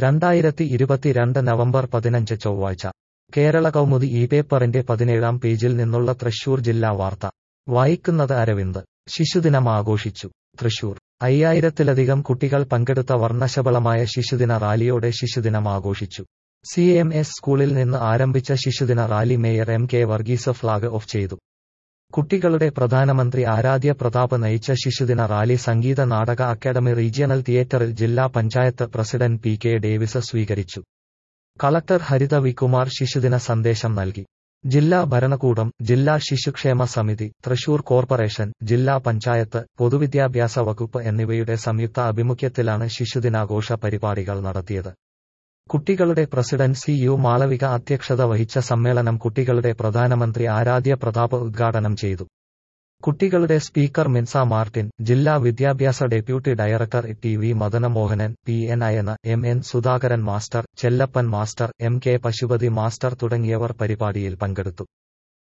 രണ്ടായിരത്തി ഇരുപത്തിരണ്ട് നവംബർ പതിനഞ്ച് ചൊവ്വാഴ്ച കേരള കൗമുദി ഈ പേപ്പറിന്റെ പതിനേഴാം പേജിൽ നിന്നുള്ള തൃശൂർ ജില്ലാ വാർത്ത വായിക്കുന്നത് അരവിന്ദ് ശിശുദിനം ആഘോഷിച്ചു തൃശൂർ അയ്യായിരത്തിലധികം കുട്ടികൾ പങ്കെടുത്ത വർണ്ണശബളമായ ശിശുദിന റാലിയോടെ ശിശുദിനം ആഘോഷിച്ചു സി എം എസ് സ്കൂളിൽ നിന്ന് ആരംഭിച്ച ശിശുദിന rally mayor M K Varghese flag off ചെയ്തു കുട്ടികളുടെ പ്രധാനമന്ത്രി ആരാധ്യ പ്രതാപ് നയിച്ച ശിശുദിന റാലി സംഗീത നാടക അക്കാദമി റീജിയണൽ തിയേറ്ററിൽ ജില്ലാ panchayat president P K Davis സ്വീകരിച്ചു കളക്ടർ ഹരിത വികുമാർ ശിശുദിന സന്ദേശം നൽകി ജില്ലാ ഭരണകൂടം ജില്ലാ ശിശുക്ഷേമ സമിതി തൃശൂർ കോർപ്പറേഷൻ ജില്ലാ പഞ്ചായത്ത് പൊതുവിദ്യാഭ്യാസ വകുപ്പ് എന്നിവയുടെ സംയുക്ത ആഭിമുഖ്യത്തിലാണ് ശിശുദിനാഘോഷ പരിപാടികൾ നടത്തിയത് കുട്ടികളുടെ പ്രസിഡന്റ് സി യു മാളവിക അധ്യക്ഷത വഹിച്ച സമ്മേളനം കുട്ടികളുടെ പ്രധാനമന്ത്രി ആരാധ്യ പ്രതാപ് ഉദ്ഘാടനം ചെയ്തു കുട്ടികളുടെ സ്പീക്കർ മിൻസ മാർട്ടിൻ ജില്ലാ വിദ്യാഭ്യാസ deputy director T V Madanamohanan P N Ayana M N Sudhakaran master Chellappan master M K Pasupathi master തുടങ്ങിയവർ പരിപാടിയിൽ പങ്കെടുത്തു